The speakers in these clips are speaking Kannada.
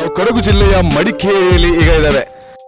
ನಾವು ಕೊಡಗು ಜಿಲ್ಲೆಯ ಮಡಿಕೇರಿಯಲ್ಲಿ ಈಗ ಇದ್ದೇವೆ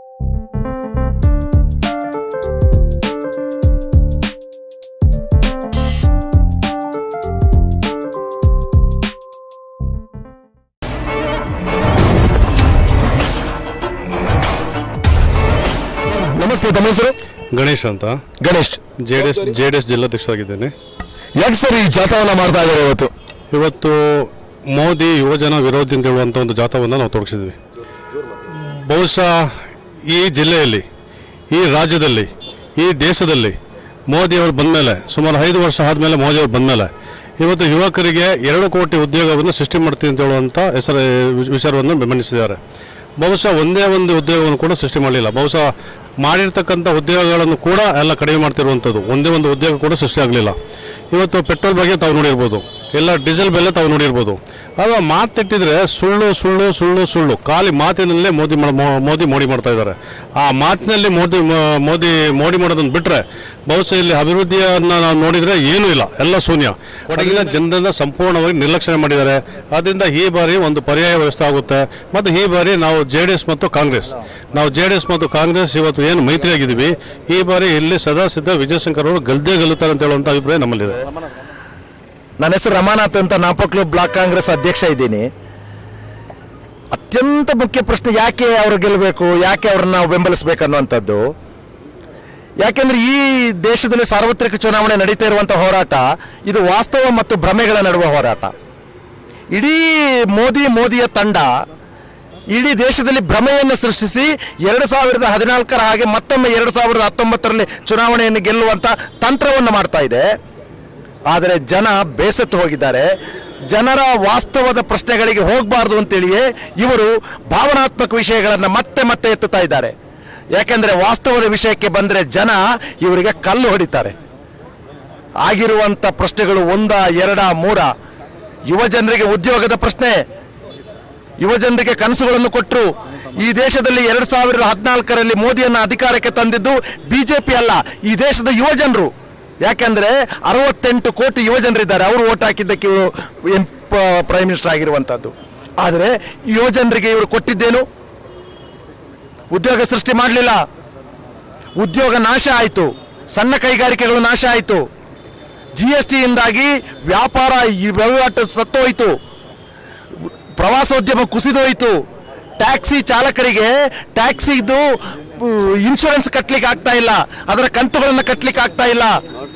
ನಮಸ್ತೆ ತಮ್ಮ ಹೆಸರು ಗಣೇಶ್ ಅಂತ Ganesh J D S J D S ಜಿಲ್ಲಾಧ್ಯಕ್ಷರಾಗಿದ್ದೇನೆ ಯಾಕೆ ಸರ್ ಈ ಜಾಥವನ್ನ ಮಾಡ್ತಾ ಇದ್ದಾರೆ ಇವತ್ತು ಇವತ್ತು ಮೋದಿ ಯುವಜನ ವಿರೋಧಿ ಅಂತ ಹೇಳುವಂಥ ಒಂದು ಜಾಥವನ್ನು ನಾವು ತೊಡಗಿಸಿದ್ವಿ ಬಹುಶಃ ಈ ಜಿಲ್ಲೆಯಲ್ಲಿ ಈ ರಾಜ್ಯದಲ್ಲಿ ಈ ದೇಶದಲ್ಲಿ ಮೋದಿಯವರು ಬಂದಮೇಲೆ ಸುಮಾರು ಐದು ವರ್ಷ ಆದಮೇಲೆ ಮೋದಿಯವರು ಬಂದಮೇಲೆ ಇವತ್ತು ಯುವಕರಿಗೆ ಎರಡು ಕೋಟಿ ಉದ್ಯೋಗವನ್ನು ಸೃಷ್ಟಿ ಮಾಡ್ತೀವಿ ಅಂತ ಹೇಳುವಂಥ ಹೆಸರು ವಿಚಾರವನ್ನು ಮಂಡಿಸಿದ್ದಾರೆ ಬಹುಶಃ ಒಂದೇ ಒಂದು ಉದ್ಯೋಗವನ್ನು ಕೂಡ ಸೃಷ್ಟಿ ಮಾಡಲಿಲ್ಲ ಬಹುಶಃ ಮಾಡಿರ್ತಕ್ಕಂಥ ಉದ್ಯೋಗಗಳನ್ನು ಕೂಡ ಎಲ್ಲ ಕಡಿಮೆ ಮಾಡ್ತಿರುವಂಥದ್ದು ಒಂದೇ ಒಂದು ಉದ್ಯೋಗ ಕೂಡ ಸೃಷ್ಟಿ ಆಗಲಿಲ್ಲ ಇವತ್ತು ಪೆಟ್ರೋಲ್ ಬಗ್ಗೆ ತಾವು ನೋಡಿರ್ಬೋದು ಎಲ್ಲ ಡೀಸೆಲ್ ಬೆಲೆ ತಾವು ನೋಡಿರ್ಬೋದು ಆಗ ಮಾತಿಟ್ಟಿದ್ರೆ ಸುಳ್ಳು ಸುಳ್ಳು ಸುಳ್ಳು ಸುಳ್ಳು ಖಾಲಿ ಮಾತಿನಲ್ಲೇ ಮೋದಿ ಮಾಡ್- ಮೋ- ಮೋದಿ ಮೋಡಿ ಮಾಡ್ತಾ ಇದ್ದಾರೆ ಆ ಮಾತಿನಲ್ಲಿ ಮೋದಿ ಮೋ- ಮೋದಿ ಮೋಡಿ ಮಾಡೋದನ್ನು ಬಿಟ್ಟರೆ ಬಹುಶಃ ಇಲ್ಲಿ ಅಭಿವೃದ್ಧಿಯನ್ನು ನಾವು ನೋಡಿದರೆ ಏನೂ ಇಲ್ಲ ಎಲ್ಲ ಶೂನ್ಯ ಕೊಡಗಿನ ಜನರನ್ನ ಸಂಪೂರ್ಣವಾಗಿ ನಿರ್ಲಕ್ಷ್ಯ ಮಾಡಿದ್ದಾರೆ ಅದರಿಂದ ಈ ಬಾರಿ ಒಂದು ಪರ್ಯಾಯ ವ್ಯವಸ್ಥೆ ಆಗುತ್ತೆ ಮತ್ತು ಈ ಬಾರಿ ನಾವು ಜೆ ಡಿ ಎಸ್ ಮತ್ತು ಕಾಂಗ್ರೆಸ್ ನಾವು ಜೆ ಡಿ ಎಸ್ ಮತ್ತು ಕಾಂಗ್ರೆಸ್ ಇವತ್ತು ಏನು ಮೈತ್ರಿಯಾಗಿದ್ದೀವಿ ಈ ಬಾರಿ ಇಲ್ಲಿ ಸದಾ ಸಿದ್ಧ ವಿಜಯಶಂಕರ್ ಅವರು ಗೆಲ್ದೇ ಗೆಲ್ಲುತ್ತಾರೆ ಅಂತ ಹೇಳುವಂಥ ಅಭಿಪ್ರಾಯ ನಮ್ಮಲ್ಲಿದೆ ನನ್ನ ಹೆಸರು ರಮಾನಾಥ್ ಅಂತ ನಾಪಕ್ಲು ಬ್ಲಾಕ್ ಕಾಂಗ್ರೆಸ್ ಅಧ್ಯಕ್ಷ ಇದ್ದೀನಿ ಅತ್ಯಂತ ಮುಖ್ಯ ಪ್ರಶ್ನೆ ಯಾಕೆ ಅವರು ಗೆಲ್ಲಬೇಕು ಯಾಕೆ ಅವ್ರನ್ನ ನಾವು ಬೆಂಬಲಿಸಬೇಕು ಅನ್ನುವಂಥದ್ದು ಯಾಕೆಂದ್ರೆ ಈ ದೇಶದಲ್ಲಿ ಸಾರ್ವತ್ರಿಕ ಚುನಾವಣೆ ನಡೀತಾ ಇರುವಂಥ ಹೋರಾಟ ಇದು ವಾಸ್ತವ ಮತ್ತು ಭ್ರಮೆಗಳ ನಡುವೆ ಹೋರಾಟ ಇಡೀ ಮೋದಿ ಮೋದಿಯ ತಂಡ ಇಡೀ ದೇಶದಲ್ಲಿ ಭ್ರಮೆಯನ್ನು ಸೃಷ್ಟಿಸಿ ಎರಡು ಸಾವಿರದ ಹದಿನಾಲ್ಕರ ಹಾಗೆ ಮತ್ತೊಮ್ಮೆ ಎರಡು ಸಾವಿರದ ಹತ್ತೊಂಬತ್ತರಲ್ಲಿ ಚುನಾವಣೆಯನ್ನು ಗೆಲ್ಲುವಂಥ ತಂತ್ರವನ್ನು ಮಾಡ್ತಾ ಇದೆ ಆದರೆ ಜನ ಬೇಸತ್ತು ಹೋಗಿದ್ದಾರೆ ಜನರ ವಾಸ್ತವದ ಪ್ರಶ್ನೆಗಳಿಗೆ ಹೋಗಬಾರ್ದು ಅಂತೇಳಿಯೇ ಇವರು ಭಾವನಾತ್ಮಕ ವಿಷಯಗಳನ್ನು ಮತ್ತೆ ಮತ್ತೆ ಎತ್ತುತ್ತಾ ಇದ್ದಾರೆ ಯಾಕೆಂದರೆ ವಾಸ್ತವದ ವಿಷಯಕ್ಕೆ ಬಂದರೆ ಜನ ಇವರಿಗೆ ಕಲ್ಲು ಹೊಡಿತಾರೆ ಆಗಿರುವಂಥ ಪ್ರಶ್ನೆಗಳು ಒಂದ ಎರಡ ಮೂರ ಯುವ ಜನರಿಗೆ ಉದ್ಯೋಗದ ಪ್ರಶ್ನೆ ಯುವ ಜನರಿಗೆ ಕನಸುಗಳನ್ನು ಕೊಟ್ಟರು ಈ ದೇಶದಲ್ಲಿ ಎರಡ್ ಸಾವಿರದ ಹದಿನಾಲ್ಕರಲ್ಲಿ ಮೋದಿಯನ್ನ ಅಧಿಕಾರಕ್ಕೆ ತಂದಿದ್ದು ಬಿಜೆಪಿ ಅಲ್ಲ ಈ ದೇಶದ ಯುವ ಜನರು ಯಾಕೆಂದ್ರೆ ಅರವತ್ತೆಂಟು ಕೋಟಿ ಯುವ ಜನರಿದ್ದಾರೆ ಅವರು ಓಟ್ ಹಾಕಿದ್ದಕ್ಕೆ ಇವರು ಎಂ ಪ್ರೈಮ್ ಮಿನಿಸ್ಟರ್ ಆಗಿರುವಂತದ್ದು ಆದರೆ ಯುವ ಜನರಿಗೆ ಇವರು ಕೊಟ್ಟಿದ್ದೇನು ಉದ್ಯೋಗ ಸೃಷ್ಟಿ ಮಾಡಲಿಲ್ಲ ಉದ್ಯೋಗ ನಾಶ ಆಯಿತು ಸಣ್ಣ ಕೈಗಾರಿಕೆಗಳು ನಾಶ ಆಯಿತು ಜಿ ಎಸ್ ಟಿಯಿಂದಾಗಿ ವ್ಯಾಪಾರ ಈ ವಹಿವಾಟು ಸತ್ತೋಯ್ತು ಪ್ರವಾಸೋದ್ಯಮ ಕುಸಿದೋಯ್ತು ಟ್ಯಾಕ್ಸಿ ಚಾಲಕರಿಗೆ ಟ್ಯಾಕ್ಸಿದು ಇನ್ಶೂರೆನ್ಸ್ ಕಟ್ಲಿಕ್ಕೆ ಆಗ್ತಾ ಇಲ್ಲ ಅದರ ಕಂತುಗಳನ್ನು ಕಟ್ಲಿಕ್ಕೆ ಆಗ್ತಾ ಇಲ್ಲ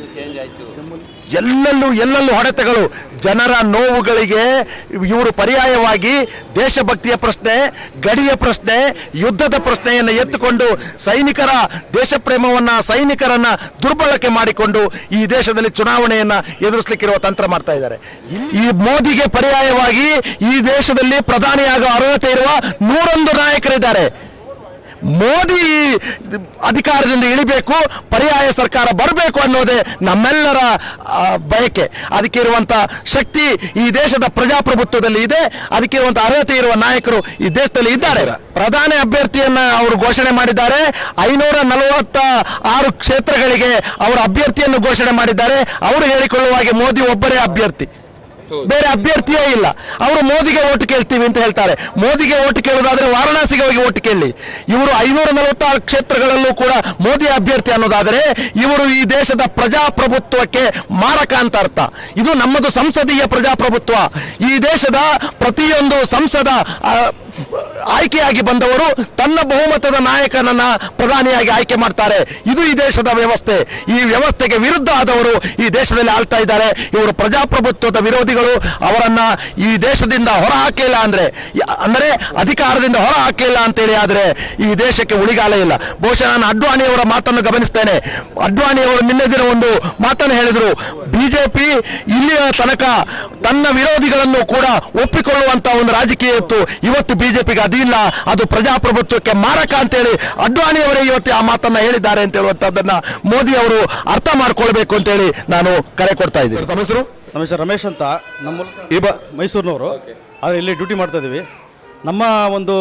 ಎಲ್ಲೆಲ್ಲೂ ಎಲ್ಲೆಲ್ಲೂ ಹೊಡೆತಗಳು ಜನರ ನೋವುಗಳಿಗೆ ಇವರು ಪರ್ಯಾಯವಾಗಿ ದೇಶಭಕ್ತಿಯ ಪ್ರಶ್ನೆ ಗಡಿಯ ಪ್ರಶ್ನೆ ಯುದ್ಧದ ಪ್ರಶ್ನೆಯನ್ನು ಎತ್ತುಕೊಂಡು ಸೈನಿಕರ ದೇಶಪ್ರೇಮವನ್ನ ಸೈನಿಕರನ್ನ ದುರ್ಬಳಕೆ ಮಾಡಿಕೊಂಡು ಈ ದೇಶದಲ್ಲಿ ಚುನಾವಣೆಯನ್ನ ಎದುರಿಸಲಿಕ್ಕಿರುವ ತಂತ್ರ ಮಾಡ್ತಾ ಇದ್ದಾರೆ ಈ ಮೋದಿಗೆ ಪರ್ಯಾಯವಾಗಿ ಈ ದೇಶದಲ್ಲಿ ಪ್ರಧಾನಿಯಾಗುವ ಅರ್ಹತೆ ಇರುವ ನೂರೊಂದು ನಾಯಕರಿದ್ದಾರೆ ಮೋದಿ ಅಧಿಕಾರದಿಂದ ಇಳಿಬೇಕು ಪರ್ಯಾಯ ಸರ್ಕಾರ ಬರಬೇಕು ಅನ್ನೋದೇ ನಮ್ಮೆಲ್ಲರ ಆ, ಬಯಕೆ ಅದಕ್ಕೆ ಇರುವಂತ ಶಕ್ತಿ ಈ ದೇಶದ ಪ್ರಜಾಪ್ರಭುತ್ವದಲ್ಲಿ ಇದೆ ಅದಕ್ಕೆ ಇರುವಂತ ಅರ್ಹತೆ ಇರುವ ನಾಯಕರು ಈ ದೇಶದಲ್ಲಿ ಇದ್ದಾರೆ ಪ್ರಧಾನಿ ಅಭ್ಯರ್ಥಿಯನ್ನ ಅವರು ಘೋಷಣೆ ಮಾಡಿದ್ದಾರೆ ಐನೂರ ನಲವತ್ತ ಆರು ಕ್ಷೇತ್ರಗಳಿಗೆ ಅವರ ಅಭ್ಯರ್ಥಿಯನ್ನು ಘೋಷಣೆ ಮಾಡಿದ್ದಾರೆ ಅವರು ಹೇಳಿಕೊಳ್ಳುವ ಹಾಗೆ ಮೋದಿ ಒಬ್ಬರೇ ಅಭ್ಯರ್ಥಿ ಬೇರೆ ಅಭ್ಯರ್ಥಿಯೇ ಇಲ್ಲ ಅವರು ಮೋದಿಗೆ ಓಟ್ ಕೇಳ್ತೀವಿ ಅಂತ ಹೇಳ್ತಾರೆ ಮೋದಿಗೆ ಓಟ್ ಕೇಳೋದಾದ್ರೆ ವಾರಣಾಸಿಗೆ ಹೋಗಿ ಓಟ್ ಕೇಳಿ ಇವರು ಐನೂರ ನಲವತ್ತಾರು ಕ್ಷೇತ್ರಗಳಲ್ಲೂ ಕೂಡ ಮೋದಿ ಅಭ್ಯರ್ಥಿ ಅನ್ನೋದಾದರೆ ಇವರು ಈ ದೇಶದ ಪ್ರಜಾಪ್ರಭುತ್ವಕ್ಕೆ ಮಾರಕ ಅಂತ ಅರ್ಥ ಇದು ನಮ್ಮದು ಸಂಸದೀಯ ಪ್ರಜಾಪ್ರಭುತ್ವ ಈ ದೇಶದ ಪ್ರತಿಯೊಂದು ಸಂಸದ ಆ, ಆಯ್ಕೆಯಾಗಿ ಬಂದವರು ತನ್ನ ಬಹುಮತದ ನಾಯಕನನ್ನ ಪ್ರಧಾನಿಯಾಗಿ ಆಯ್ಕೆ ಮಾಡ್ತಾರೆ ಇದು ಈ ದೇಶದ ವ್ಯವಸ್ಥೆ ಈ ವ್ಯವಸ್ಥೆಗೆ ವಿರುದ್ಧ ಆದವರು ಈ ದೇಶದಲ್ಲಿ ಆಳ್ತಾ ಇದ್ದಾರೆ ಇವರು ಪ್ರಜಾಪ್ರಭುತ್ವದ ವಿರೋಧಿಗಳು ಅವರನ್ನ ಈ ದೇಶದಿಂದ ಹೊರ ಹಾಕಲಿಲ್ಲ ಅಂದ್ರೆ ಯ- ಅಂದರೆ ಅಧಿಕಾರದಿಂದ ಹೊರ ಹಾಕಲಿಲ್ಲ ಅಂತೇಳಿ ಆದ್ರೆ ಈ ದೇಶಕ್ಕೆ ಉಳಿಗಾಲ ಇಲ್ಲ ಬಹುಶಃ ನಾನು ಅಡ್ವಾಣಿಯವರ ಮಾತನ್ನು ಗಮನಿಸ್ತೇನೆ ಅಡ್ವಾಣಿಯವರು ನಿನ್ನೆ ದಿನ ಒಂದು ಮಾತನ್ನು ಹೇಳಿದರು ಬಿಜೆಪಿ ಇಲ್ಲಿಯ ತನಕ ತನ್ನ ವಿರೋಧಿಗಳನ್ನು ಕೂಡ ಒಪ್ಪಿಕೊಳ್ಳುವಂತ ಒಂದು ರಾಜಕೀಯ ಇತ್ತು ಇವತ್ತು ಬಿಜೆಪಿಗೆ ಅದಿಲ್ಲ ಅದು ಪ್ರಜಾಪ್ರಭುತ್ವಕ್ಕೆ ಮಾರಕ ಅಂತೇಳಿ ಅಡ್ವಾಣಿಯವರೇ ಇವತ್ತು ಆ ಮಾತನ್ನ ಹೇಳಿದ್ದಾರೆ ಅಂತ ಹೇಳುವಂತದ್ದನ್ನ ಮೋದಿ ಅವರು ಅರ್ಥ ಮಾಡ್ಕೊಳ್ಬೇಕು ಅಂತೇಳಿ ನಾನು ಕರೆ ಕೊಡ್ತಾ ಇದ್ದೀನಿ ತಮ್ಮ ಹೆಸರು ನಮ್ಮ ಹೆಸರು ರಮೇಶ್ ಅಂತ ನಮ್ಮ ಈ ಬ ಮೈಸೂರಿನವರು ಆದರೆ ಇಲ್ಲಿ ಡ್ಯೂಟಿ ಮಾಡ್ತಾ ಇದ್ದೀವಿ ನಮ್ಮ ಒಂದು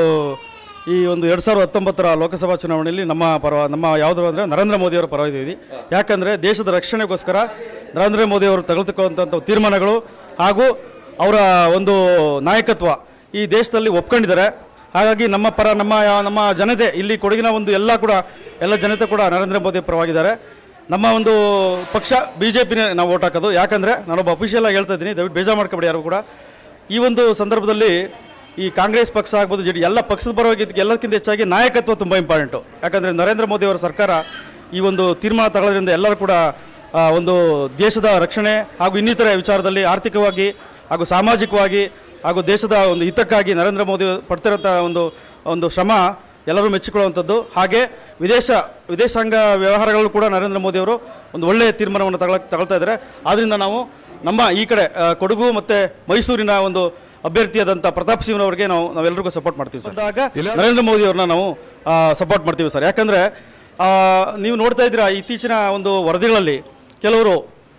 ಈ ಒಂದು ಎರಡು ಸಾವಿರದ ಹತ್ತೊಂಬತ್ತರ ಲೋಕಸಭಾ ಚುನಾವಣೆಯಲ್ಲಿ ನಮ್ಮ ಪರ ನಮ್ಮ ಯಾವುದು ಅಂದರೆ ನರೇಂದ್ರ ಮೋದಿಯವರ ಪರವಾಗಿದ್ದೀವಿ ಯಾಕಂದರೆ ದೇಶದ ರಕ್ಷಣೆಗೋಸ್ಕರ ನರೇಂದ್ರ ಮೋದಿಯವರು ತೆಗೆದುಕೊಳ್ಳುವಂಥ ತೀರ್ಮಾನಗಳು ಹಾಗೂ ಅವರ ಒಂದು ನಾಯಕತ್ವ ಈ ದೇಶದಲ್ಲಿ ಒಪ್ಕೊಂಡಿದ್ದಾರೆ ಹಾಗಾಗಿ ನಮ್ಮ ಪರ ನಮ್ಮ ನಮ್ಮ ಜನತೆ ಇಲ್ಲಿ ಕೊಡಗಿನ ಒಂದು ಎಲ್ಲ ಕೂಡ ಎಲ್ಲ ಜನತೆ ಕೂಡ ನರೇಂದ್ರ ಮೋದಿ ಪರವಾಗಿದ್ದಾರೆ ನಮ್ಮ ಒಂದು ಪಕ್ಷ ಬಿ ಜೆ ಪಿನೇ ನಾವು ಓಟ್ ಹಾಕೋದು ಯಾಕಂದರೆ ನಾನೊಬ್ಬ ಅಫಿಷಿಯಲ್ ಆಗಿ ಹೇಳ್ತಾ ಇದ್ದೀನಿ ದಯವಿಟ್ಟು ಬೇಜಾರು ಮಾಡ್ಕೊಬೇಡಿ ಯಾರು ಕೂಡ ಈ ಒಂದು ಸಂದರ್ಭದಲ್ಲಿ ಈ ಕಾಂಗ್ರೆಸ್ ಪಕ್ಷ ಆಗ್ಬೋದು ಜೆ ಡಿ ಎಲ್ಲ ಪಕ್ಷದ ಪರವಾಗಿ ಇದಕ್ಕೆ ಎಲ್ಲಕ್ಕಿಂತ ಹೆಚ್ಚಾಗಿ ನಾಯಕತ್ವ ತುಂಬ ಇಂಪಾರ್ಟೆಂಟು ಯಾಕಂದರೆ ನರೇಂದ್ರ ಮೋದಿ ಅವರ ಸರ್ಕಾರ ಈ ಒಂದು ತೀರ್ಮಾನ ತಗೊಳ್ಳೋದ್ರಿಂದ ಎಲ್ಲರೂ ಕೂಡ ಆ, ಒಂದು ದೇಶದ ರಕ್ಷಣೆ ಹಾಗೂ ಇನ್ನಿತರೆ ವಿಚಾರದಲ್ಲಿ ಆರ್ಥಿಕವಾಗಿ ಹಾಗೂ ಸಾಮಾಜಿಕವಾಗಿ ಹಾಗೂ ದೇಶದ ಒಂದು ಹಿತಕ್ಕಾಗಿ ನರೇಂದ್ರ ಮೋದಿ ಪಡ್ತಿರೋಂಥ ಒಂದು ಒಂದು ಶ್ರಮ ಎಲ್ಲರೂ ಮೆಚ್ಚಿಕೊಳ್ಳುವಂಥದ್ದು ಹಾಗೆ ವಿದೇಶ ವಿದೇಶಾಂಗ ವ್ಯವಹಾರಗಳು ಕೂಡ ನರೇಂದ್ರ ಮೋದಿ ಅವರು ಒಂದು ಒಳ್ಳೆಯ ತೀರ್ಮಾನವನ್ನು ತಗೊಳ ತಗೊಳ್ತಾ ಇದ್ದಾರೆ ಆದ್ದರಿಂದ ನಾವು ನಮ್ಮ ಈ ಕಡೆ ಆ, ಕೊಡಗು ಮತ್ತು ಮೈಸೂರಿನ ಒಂದು ಅಭ್ಯರ್ಥಿಯಾದಂಥ ಪ್ರತಾಪ್ ಸಿಂಹನವರಿಗೆ ನಾವು ನಾವೆಲ್ಲರಿಗೂ ಸಪೋರ್ಟ್ ಮಾಡ್ತೀವಿ ಸರ್ ಆಗ ನರೇಂದ್ರ ಮೋದಿ ಅವ್ರನ್ನ ನಾವು ಸಪೋರ್ಟ್ ಮಾಡ್ತೀವಿ ಸರ್ ಯಾಕಂದರೆ ನೀವು ನೋಡ್ತಾ ಇದ್ದೀರಾ ಇತ್ತೀಚಿನ ಒಂದು ವರದಿಗಳಲ್ಲಿ ಕೆಲವರು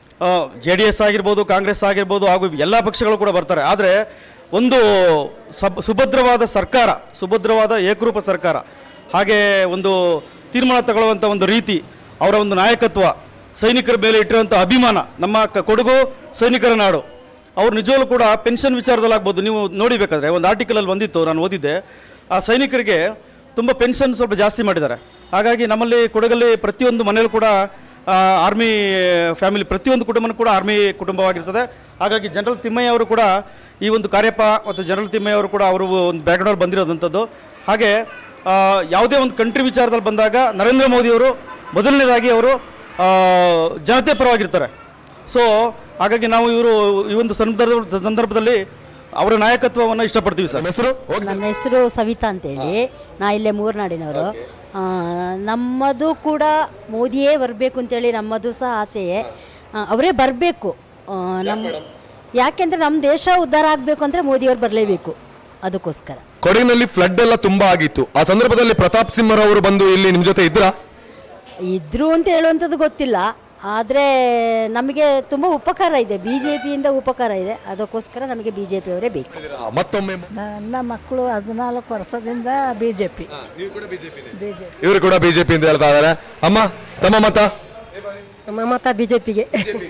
ಜೆ ಡಿ ಎಸ್ ಆಗಿರ್ಬೋದು ಕಾಂಗ್ರೆಸ್ ಆಗಿರ್ಬೋದು ಹಾಗೂ ಎಲ್ಲ ಪಕ್ಷಗಳು ಕೂಡ ಬರ್ತಾರೆ ಆದರೆ ಒಂದು ಸಬ್ ಸುಭದ್ರವಾದ ಸರ್ಕಾರ ಸುಭದ್ರವಾದ ಏಕರೂಪ ಸರ್ಕಾರ ಹಾಗೆ ಒಂದು ತೀರ್ಮಾನ ತಗೊಳ್ಳುವಂಥ ಒಂದು ರೀತಿ ಅವರ ಒಂದು ನಾಯಕತ್ವ ಸೈನಿಕರ ಮೇಲೆ ಇಟ್ಟಿರುವಂಥ ಅಭಿಮಾನ ನಮ್ಮ ಕ- ಕೊಡಗು ಸೈನಿಕರ ನಾಡು ಅವ್ರು ನಿಜವಾಗ್ಲೂ ಕೂಡ ಪೆನ್ಷನ್ ವಿಚಾರದಲ್ಲಾಗ್ಬೋದು ನೀವು ನೋಡಿಬೇಕಾದ್ರೆ ಒಂದು ಆರ್ಟಿಕಲಲ್ಲಿ ಬಂದಿತ್ತು ನಾನು ಓದಿದ್ದೆ ಆ ಸೈನಿಕರಿಗೆ ತುಂಬ ಪೆನ್ಷನ್ ಸ್ವಲ್ಪ ಜಾಸ್ತಿ ಮಾಡಿದ್ದಾರೆ ಹಾಗಾಗಿ ನಮ್ಮಲ್ಲಿ ಕೊಡಗಲ್ಲಿ ಪ್ರತಿಯೊಂದು ಮನೇಲಿ ಕೂಡ ಆರ್ಮಿ ಫ್ಯಾಮಿಲಿ ಪ್ರತಿಯೊಂದು ಕುಟುಂಬನೂ ಕೂಡ ಆರ್ಮಿ ಕುಟುಂಬವಾಗಿರ್ತದೆ ಹಾಗಾಗಿ ಜನರಲ್ ತಿಮ್ಮಯ್ಯ ಅವರು ಕೂಡ ಈ ಒಂದು ಕಾರ್ಯಪ್ಪ ಮತ್ತು ಜನರಲ್ ತಿಮ್ಮಯ್ಯ ಅವರು ಕೂಡ ಅವರು ಒಂದು ಬ್ಯಾಕ್ಗ್ರೌಂಡ್ ಬಂದಿರೋದಂಥದ್ದು ಹಾಗೆ ಆ, ಯಾವುದೇ ಒಂದು ಕಂಟ್ರಿ ವಿಚಾರದಲ್ಲಿ ಬಂದಾಗ ನರೇಂದ್ರ ಮೋದಿಯವರು ಮೊದಲನೇದಾಗಿ ಅವರು ಆ, ಜನತೆ ಪರವಾಗಿರ್ತಾರೆ ಸೊ ಹಾಗಾಗಿ ನಾವು ಇವರು ಈ ಒಂದು ಸಂದರ್ಭ ಸಂದರ್ಭದಲ್ಲಿ ಅವರ ನಾಯಕತ್ವವನ್ನು ಇಷ್ಟಪಡ್ತೀವಿ ಸರ್ ನಮ್ಮ ಹೆಸರು ನನ್ನ ಹೆಸರು ಸವಿತಾ ಅಂತೇಳಿ ನಾ ಇಲ್ಲೇ ಮೂರ್ನಾಡಿನವರು ಆ, ನಮ್ಮದು ಕೂಡ ಮೋದಿಯೇ ಬರಬೇಕು ಅಂತೇಳಿ ನಮ್ಮದು ಸಹ ಆಸೆಯೇ ಆ, ಅವರೇ ಬರಬೇಕು ನಮ್ಮ ಯಾಕೆಂದರೆ ನಮ್ಮ ದೇಶ ಉದ್ಧಾರ ಆಗಬೇಕು ಅಂದರೆ ಮೋದಿಯವ್ರು ಬರಲೇಬೇಕು ಅದಕ್ಕೋಸ್ಕರ ಕೊಡಗಿನಲ್ಲಿ ಫ್ಲಡ್ ಎಲ್ಲ ತುಂಬಾ ಆಗಿತ್ತು ಆ ಸಂದರ್ಭದಲ್ಲಿ ಪ್ರತಾಪ್ ಸಿಂಹರವರು ಬಂದು ಇಲ್ಲಿ ನಿಮ್ ಜೊತೆ ಇದ್ರಾ ಇದ್ರು ಅಂತ ಹೇಳುವಂಥದ್ದು ಗೊತ್ತಿಲ್ಲ ಆದರೆ ನಮಗೆ ತುಂಬ ಉಪಕಾರ ಇದೆ ಬಿ ಜೆ ಪಿಯಿಂದ ಉಪಕಾರ ಇದೆ ಅದಕ್ಕೋಸ್ಕರ ನಮಗೆ ಬಿ ಜೆ ಪಿಯವರೇ ಬೇಕು ಮತ್ತೊಮ್ಮೆ ನನ್ನ ಮಕ್ಕಳು ಹದಿನಾಲ್ಕು ವರ್ಷದಿಂದ B J P B J P ಇವರು ಕೂಡ ಬಿಜೆಪಿ ಅಂತ ಹೇಳ್ತಾ ಇದಾರೆ ಅಮ್ಮ ತಮ್ಮ ಮತ ಮತ ಬಿ ಜೆ ಪಿಗೆ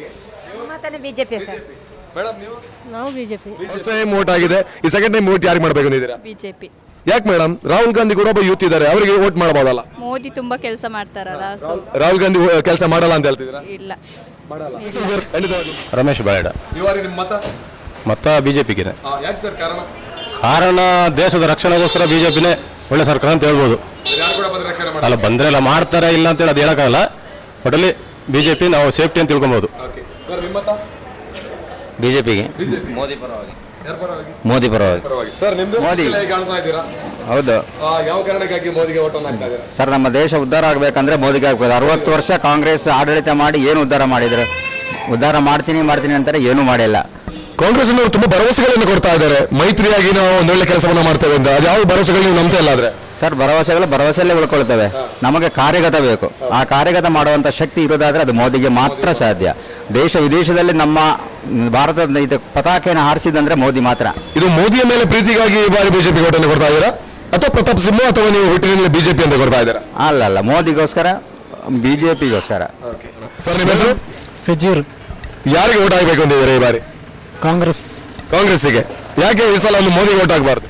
ಬಿಜೆಪಿ ಸರ್ ನಾವು ಬಿಜೆಪಿ ಫಸ್ಟ್ ಟೈಮ್ ವೋಟ್ ಆಗಿದೆ ಈ ಸೆಕೆಂಡ್ ಟೈಮ್ ವೋಟ್ ಯಾರಿಗೆ ಮಾಡ್ಬೇಕು ಅಂದಿದ್ದೀರಾ ಬಿಜೆಪಿ ಯಾಕೆ ಮೇಡಮ್ ರಾಹುಲ್ ಗಾಂಧಿ ಕೂಡ ಒಬ್ಬ ಯೂತ್ ಇದ್ದಾರೆ ಅವರಿಗೆ ವೋಟ್ ಮಾಡಬಹುದಲ್ಲ ಮೋದಿ ತುಂಬಾ ಕೆಲಸ ಮಾಡ್ತಾರಲ್ಲ ಸೊ ರಾಹುಲ್ ಗಾಂಧಿ ಕೆಲಸ ಮಾಡಲ್ಲ ಅಂತ ಹೇಳ್ತಿದ್ದೀರಾ ಇಲ್ಲ ಸರ್ ಖಂಡಿತವಾಗಿ ರಮೇಶ್ ಬಾಯಡ ಇವಾರಿ ನಿಮ್ಮ ಮತ ಮತ್ತ ಬಿಜೆಪಿಗೆ ಯಾಕೆ ಸರ್ ಕಾರಣ ಕಾರಣ ದೇಶದ ರಕ್ಷಣೆಗೋಸ್ಕರ ಬಿಜೆಪಿನೇ ಒಳ್ಳೆ ಸರ್ಕಾರ ಅಂತ ಹೇಳ್ಬೋದು ಯಾರು ಕೂಡ ಬಂದು ರಕ್ಷಣೆ ಅಲ್ಲ ಬಂದ್ರೆ ಎಲ್ಲ ಮಾಡ್ತಾರೆ ಇಲ್ಲ ಅಂತ ಹೇಳಿ ಅದು ಹೇಳಕ್ಕಾಗಲ್ಲ ಒಟ್ಟಲ್ಲಿ ಬಿಜೆಪಿ ನಾವು ಸೇಫ್ಟಿ ಅಂತ ತಿಳ್ಕೊಬೋದು ಸರ್ ನಿಮ್ಮ ಮತ ಬಿಜೆಪಿಗೆ ಮೋದಿ ಪರವಾಗಿ ಮೋದಿ ಪರವಾಗಿ ಸರ್ ನಿಮ್ದು ಮೋದಿ. ಹೇಗೆ ಕಾಣ್ತಾ ಇದ್ದೀರಾ ಹೌದು ಆ, ಯಾವ ಕಾರಣಕ್ಕಾಗಿ ಮೋದಿಗೆ ಓಟ್ ಹಾಕ್ತಾ ಇದ್ದೀರಾ ಸರ್ ನಮ್ಮ ದೇಶ ಉದ್ಧಾರ ಆಗಬೇಕಂದ್ರೆ ಮೋದಿಗೆ ಆಗ್ಬೇಕು ಅರವತ್ತು ವರ್ಷ ಕಾಂಗ್ರೆಸ್ ಆಡಳಿತ ಮಾಡಿ ಏನು ಉದ್ಧಾರ ಮಾಡಿದ್ರು ಉದ್ಧಾರ ಮಾಡ್ತೀನಿ ಮಾಡ್ತೀನಿ ಅಂತಾರೆ ಏನೂ ಮಾಡಿಲ್ಲ ಕಾಂಗ್ರೆಸ್ ಅವರು ತುಂಬಾ ಭರವಸೆಗಳನ್ನು ಕೊಡ್ತಾ ಇದ್ದಾರೆ ಮೈತ್ರಿಯಾಗಿ ನಾವು ಒಂದೊಳ್ಳೆ ಕೆಲಸವನ್ನ ಮಾಡ್ತೇವೆ ಅಂತ ಅದು ಯಾವ ಭರವಸೆಗಳು ನೀವು ನಂಬ್ತಾ ಇಲ್ಲ ಆದ್ರೆ ಸರ್ ಭರವಸೆಗಳು ಭರವಸೆಯಲ್ಲೇ ಉಳ್ಕೊಳ್ತವೆ ನಮಗೆ ಕಾರ್ಯಗತ ಬೇಕು ಆ ಕಾರ್ಯಗತ ಮಾಡುವಂಥ ಶಕ್ತಿ ಇರೋದಾದ್ರೆ ಅದು ಮೋದಿಗೆ ಮಾತ್ರ ಸಾಧ್ಯ ದೇಶ ವಿದೇಶದಲ್ಲಿ ನಮ್ಮ ಭಾರತದ ಇದು ಪತಾಕೆಯನ್ನು ಹಾರಿಸಿದಂದ್ರೆ ಮೋದಿ ಮಾತ್ರ ಇದು ಮೋದಿಯ ಮೇಲೆ ಪ್ರೀತಿಗಾಗಿ ಈ ಬಾರಿ ಬಿಜೆಪಿ ಓಟನ್ನು ಕೊಡ್ತಾ ಇದ್ದೀರಾ ಅಥವಾ ಪ್ರತಾಪ್ ಸಿಂಹ ಅಥವಾ ನೀವು ಹುಟ್ಟಿನಲ್ಲಿ ಬಿಜೆಪಿ ಅಂತ ಕೊಡ್ತಾ ಇದ್ದೀರಾ ಅಲ್ಲ ಅಲ್ಲ ಮೋದಿಗೋಸ್ಕರ ಬಿ ಜೆ ಪಿಗೋಸ್ಕರ ಸರ್ ನಿಮ್ಮ ಹೆಸರು ಸಜೀರ್ ಯಾರಿಗೆ ಓಟ್ ಹಾಕ್ಬೇಕು ಅಂತಿದ್ದೀರಾ ಈ ಬಾರಿ ಕಾಂಗ್ರೆಸ್ ಕಾಂಗ್ರೆಸ್ಸಿಗೆ ಯಾಕೆ ಈ ಸಲ ಒಂದು ಮೋದಿಗೆ ಓಟ್ ಹಾಕಬಾರ್ದು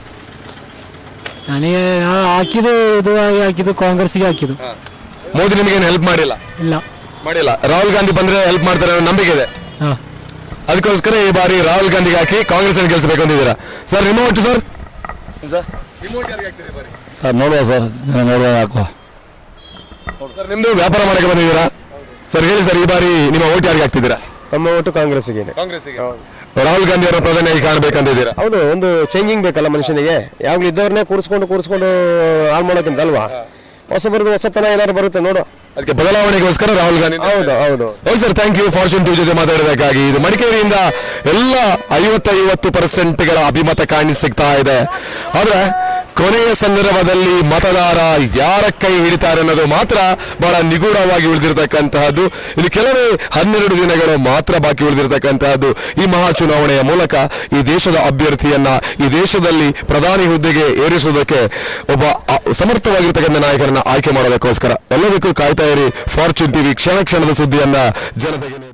ನನಗೆ ನಾ ಹಾಕಿದ್ದು ಇದು ಆಗಿ ಹಾಕಿದ್ದು ಕಾಂಗ್ರೆಸ್ಗೆ ಹಾಕಿದ್ದು ಮೋದಿ ನಿಮಗೇನು ಹೆಲ್ಪ್ ಮಾಡಿಲ್ಲ ಇಲ್ಲ ಮಾಡಿಲ್ಲ ರಾಹುಲ್ ಗಾಂಧಿ ಬಂದ್ರೆ ಹೆಲ್ಪ್ ಮಾಡ್ತಾರೆ ಅನ್ನೋ ನಂಬಿಕೆ ಇದೆ ಹಾಂ ಅದಕ್ಕೋಸ್ಕರ ಈ ಬಾರಿ ರಾಹುಲ್ ಗಾಂಧಿಗೆ ಹಾಕಿ ಕಾಂಗ್ರೆಸ್ ಅನ್ನು ಗೆಲ್ಸಬೇಕು ಅಂತಿದ್ದೀರಾ ಸರ್ ನಿಮ್ಮ ಓಟು ಸರ್ ಸರ್ ನೋಡುವ ಸರ್ ನೋಡುವ ಹಾಕುವ ಸರ್ ನಿಮ್ದು ವ್ಯಾಪಾರ ಮಾಡಕ್ಕೆ ಬಂದಿದ್ದೀರಾ ಸರ್ ಹೇಳಿ ಸರ್ ಈ ಬಾರಿ ನಿಮ್ಮ ಓಟ್ ಯಾರಿಗೆ ಹಾಕ್ತಿದ್ದೀರಾ ನಮ್ಮ ಒಟ್ಟು ಕಾಂಗ್ರೆಸ್ಗೆ ಕಾಂಗ್ರೆಸ್ಸಿಗೆ ರಾಹುಲ್ ಗಾಂಧಿ ಅವರ ಪ್ರಧಾನಿಯಾಗಿ ಕಾಣಬೇಕಂತಿದ್ದೀರಾ ಹೌದು ಒಂದು ಚೇಂಜಿಂಗ್ ಬೇಕಲ್ಲ ಮನುಷ್ಯನಿಗೆ ಯಾವಾಗಲೂ ಇದ್ದವ್ರನ್ನೇ ಕೂರಿಸ್ಕೊಂಡು ಕೂರಿಸ್ಕೊಂಡು ಹಾಳು ಮಾಡೋಕ್ಕಿಂತ ಅಲ್ವಾ ಹೊಸಬರದು ಹೊಸತನ ಏನಾದ್ರು ಬರುತ್ತೆ ನೋಡು ಅದಕ್ಕೆ ಬದಲಾವಣೆಗೋಸ್ಕರ ರಾಹುಲ್ ಗಾಂಧಿ ಹೌದು ಹೌದು ಹೌದು sir thank you Fortune TV ಜೊತೆ ಮಾತಾಡೋದಕ್ಕಾಗಿ ಇದು ಮಡಿಕೇರಿಯಿಂದ ಎಲ್ಲ ಐವತ್ತೈವತ್ತು ಪರ್ಸೆಂಟ್ಗಳ ಅಭಿಮತ ಕಾಣಿ ಸಿಗ್ತಾ ಇದೆ ಆದ್ರೆ ಕೊನೆಯ ಸಂದರ್ಭದಲ್ಲಿ ಮತದಾರ ಯಾರ ಕೈ ಹಿಡಿತಾರೆ ಅನ್ನೋದು ಮಾತ್ರ ಬಹಳ ನಿಗೂಢವಾಗಿ ಉಳಿದಿರತಕ್ಕಂತಹದ್ದು ಇದು ಕೆಲವೇ ಹನ್ನೆರಡು ದಿನಗಳು ಮಾತ್ರ ಬಾಕಿ ಉಳಿದಿರತಕ್ಕಂತಹದ್ದು ಈ ಮಹಾ ಚುನಾವಣೆಯ ಮೂಲಕ ಈ ದೇಶದ ಅಭ್ಯರ್ಥಿಯನ್ನ ಈ ದೇಶದಲ್ಲಿ ಪ್ರಧಾನಿ ಹುದ್ದೆಗೆ ಏರಿಸುವುದಕ್ಕೆ ಒಬ್ಬ ಅ- ಸಮರ್ಥವಾಗಿರ್ತಕ್ಕಂಥ ನಾಯಕರನ್ನ ಆಯ್ಕೆ ಮಾಡೋದಕ್ಕೋಸ್ಕರ ಎಲ್ಲದಕ್ಕೂ ಕಾಯ್ತಾ ಇರಿ ಫಾರ್ಚೂನ್ ಟಿವಿ ಕ್ಷಣ ಕ್ಷಣದ ಸುದ್ದಿಯನ್ನ ಜನತೆಗೆ ನೀಡಿ.